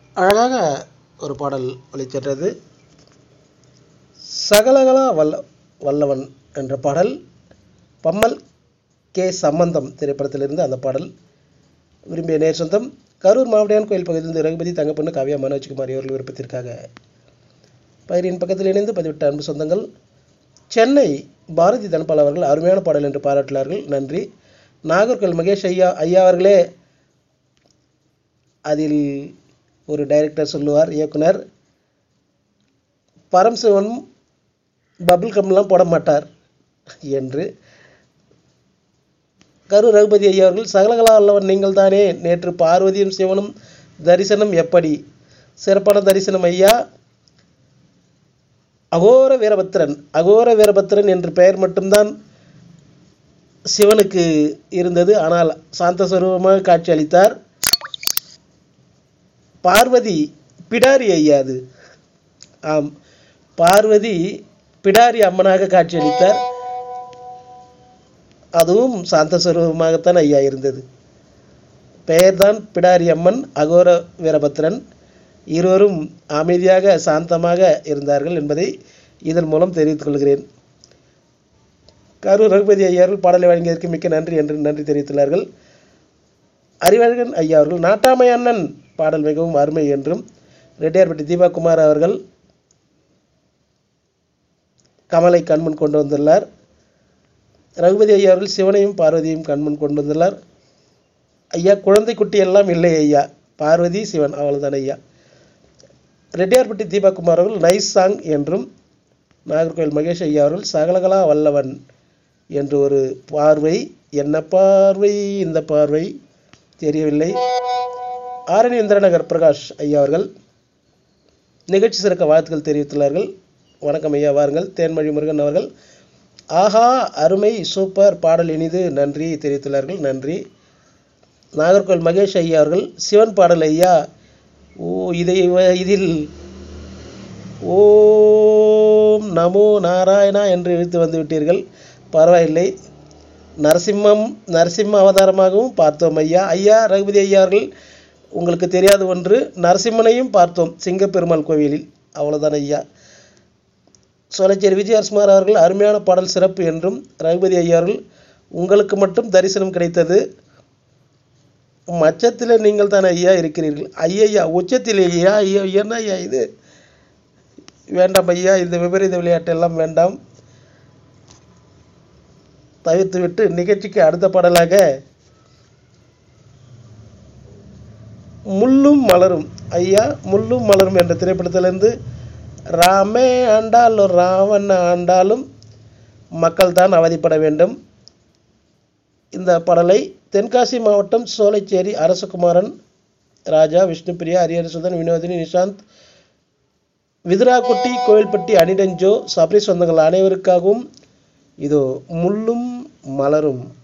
அழகாக ஒரு பாடல் ஒலிக்கின்றது சகலகலா வல்ல வல்லவன் என்ற பாடல் பம்மல் கே சம்பந்தம் திரைப்படத்திலிருந்து அந்த பாடல் விரும்பிய நேர் சொந்தம் கரூர் மாவடியான் கோயில் பகுதியிலிருந்து ரகுபதி தங்கப்பண்ணு காவியா மனோஜ்குமார் இவர்கள் விருப்பத்திற்காக பயிரின் பக்கத்தில் இணைந்து பதிவிட்ட அன்பு சொந்தங்கள் சென்னை பாரதி தனபால் அவர்கள் அருமையான பாடல் என்று பாராட்டினார்கள் நன்றி நாகர்கோவில் மகேஷ் ஐயா ஐயா அவர்களே அதில் ஒரு டைரக்டர் சொல்லுவார் இயக்குனர் பரம்சிவன் பபிள் கம்லாம் போட மாட்டார் என்று கரு ரகுபதி ஐயா அவர்கள் சகலகலா அல்லவன் நீங்கள் தானே நேற்று பார்வதியும் சிவனும் தரிசனம் எப்படி சிறப்பான தரிசனம் ஐயா அகோர வீரபத்திரன் அகோர வீரபத்திரன் என்று பெயர் மட்டும்தான் சிவனுக்கு இருந்தது ஆனால் சாந்த சுரூபமாக காட்சி அளித்தார் பார்வதி பிடாரி ஐயா அது ஆம் பார்வதி பிடாரி அம்மனாக காட்சியளித்தார் அதுவும் சாந்த சுரூபமாகத்தான் ஐயா இருந்தது பெயர்தான் பிடாரி அம்மன் அகோர வீரபத்ரன் இருவரும் அமைதியாக சாந்தமாக இருந்தார்கள் என்பதை இதன் மூலம் தெரிவித்துக் கொள்கிறேன் கரூர் ரகுபதி ஐயா அவர்கள் பாடலை வழங்கியதற்கு மிக்க நன்றி என்று நன்றி தெரிவித்துள்ளார்கள் அறிவழகன் ஐயா அவர்கள் நாட்டாமை அண்ணன் பாடல் மிகவும் அருமை என்றும் ரெட்டியார்பட்டி தீபா குமார் அவர்கள் கமலை கண்முன் கொண்டு வந்துள்ளார் ரகுபதி ஐயா அவர்கள் சிவனையும் பார்வதியும் கண்முன் கொண்டு வந்துள்ளார் ஐயா குழந்தை குட்டி எல்லாம் இல்லை ஐயா பார்வதி சிவன் அவ்வளவுதான் ஐயா ரெட்டியார்பட்டி தீபா குமார் அவர்கள் நைஸ் சாங் என்றும் நாகர்கோவில் மகேஷ் ஐயா அவர்கள் சகலகலா வல்லவன் என்று ஒரு பார்வை என்ன பார்வை இந்த பார்வை தெரியவில்லை ஆரணி இந்திரநகர் பிரகாஷ் ஐயா அவர்கள் நிகழ்ச்சி சிறக்க வாழ்த்துக்கள் தெரிவித்துள்ளார்கள் வணக்கம் ஐயா வாருங்கள் தேன்மொழி முருகன் அவர்கள் ஆஹா அருமை சூப்பர் பாடல் இனிது நன்றி தெரிவித்துள்ளார்கள் நன்றி நாகர்கோவில் மகேஷ் ஐயா அவர்கள் சிவன் பாடல் ஐயா ஓ இதை வ- இதில் ஓம் நமோ நாராயணா என்று இழுத்து வந்து விட்டீர்கள் பரவாயில்லை நரசிம்மம் நரசிம்ம அவதாரமாகவும் பார்த்தோம் ஐயா ஐயா ரகுபதி ஐயா அவர்கள் உங்களுக்கு தெரியாத ஒன்று நரசிம்மனையும் பார்த்தோம் சிங்கப்பெருமாள் கோவிலில் அவ்வளோதான் ஐயா சோலைச்சேரி விஜயகுமார் அவர்கள் அருமையான பாடல் சிறப்பு என்றும் ரகுபதி ஐயா அவர்கள் உங்களுக்கு மட்டும் தரிசனம் கிடைத்தது மச்சத்தில் நீங்கள் தான் ஐயா இருக்கிறீர்கள் ஐயா உச்சத்தில் ஐயா ஐயா என்ன ஐயா இது வேண்டாம் ஐயா இந்த விபரீத விளையாட்டெல்லாம் வேண்டாம் தவிர்த்துவிட்டு நிகழ்ச்சிக்கு அடுத்த பாடலாக முள்ளும் மலரும் ஐயா முள்ளும் மலரும் என்ற திரைப்படத்திலிருந்து ராமே ஆண்டாலும் ராவண ஆண்டாலும் மக்கள் தான் அவதிப்பட வேண்டும் இந்த பாடலை தென்காசி மாவட்டம் சோலைச்சேரி அரசகுமாரன் ராஜா விஷ்ணுபிரியா ஹரிஹரசுதன் வினோதினி நிஷாந்த் விதுராக்குட்டி கோவில்பட்டி அனிடஞ்சோ சபரி சொந்தங்கள் அனைவருக்காகவும் இதோ முள்ளும் மலரும்